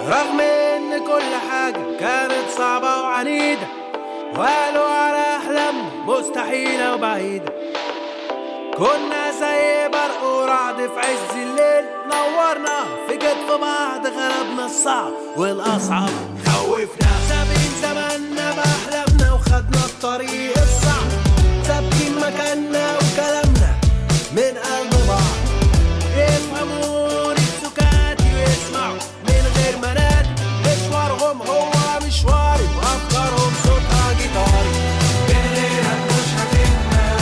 رغم ان كل حاجة كانت صعبة وعنيدة وقالوا على احلامنا مستحيلة وبعيدة كنا زي برق ورعد في عز الليل نورنا في كتف بعض غلبنا الصعب والاصعب خوفنا سابقين زماننا باحلامنا وخدنا الطريق الصعب ثابتين مكاننا وكلامنا من قلب بعض يفهموني بسكاتي ويسمعوا من غير ما نادي مشوارهم هو مشواري وافكارهم صوتها جيتاري من غيرك مش هتكمل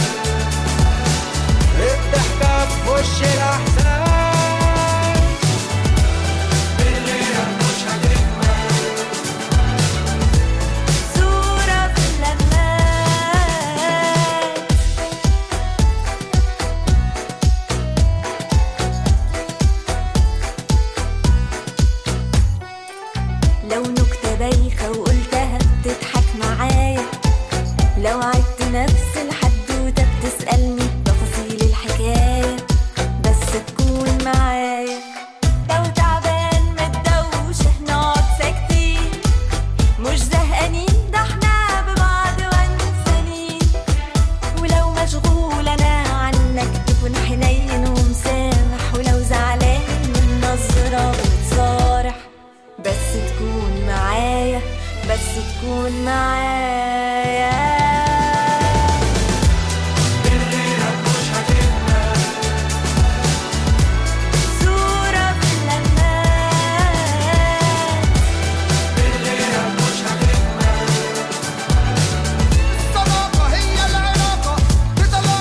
الضحكة في وش الأحزان من غيرك مش هتكمل صورة في اللمات لو نكتة بايخة وقلتها بتضحك معايا لو عدت نفس الحدوتة بتسألني تفاصيل الحكاية بس تكون معايا لو تعبان متدوشة نقعد ساكتين مش زهقانين ده احنا ببعض وانسانين ولو مشغول انا عنك تكون حنين ومسامح ولو زعلان من نظرة وتصارح بس تكون معايا بس تكون معايا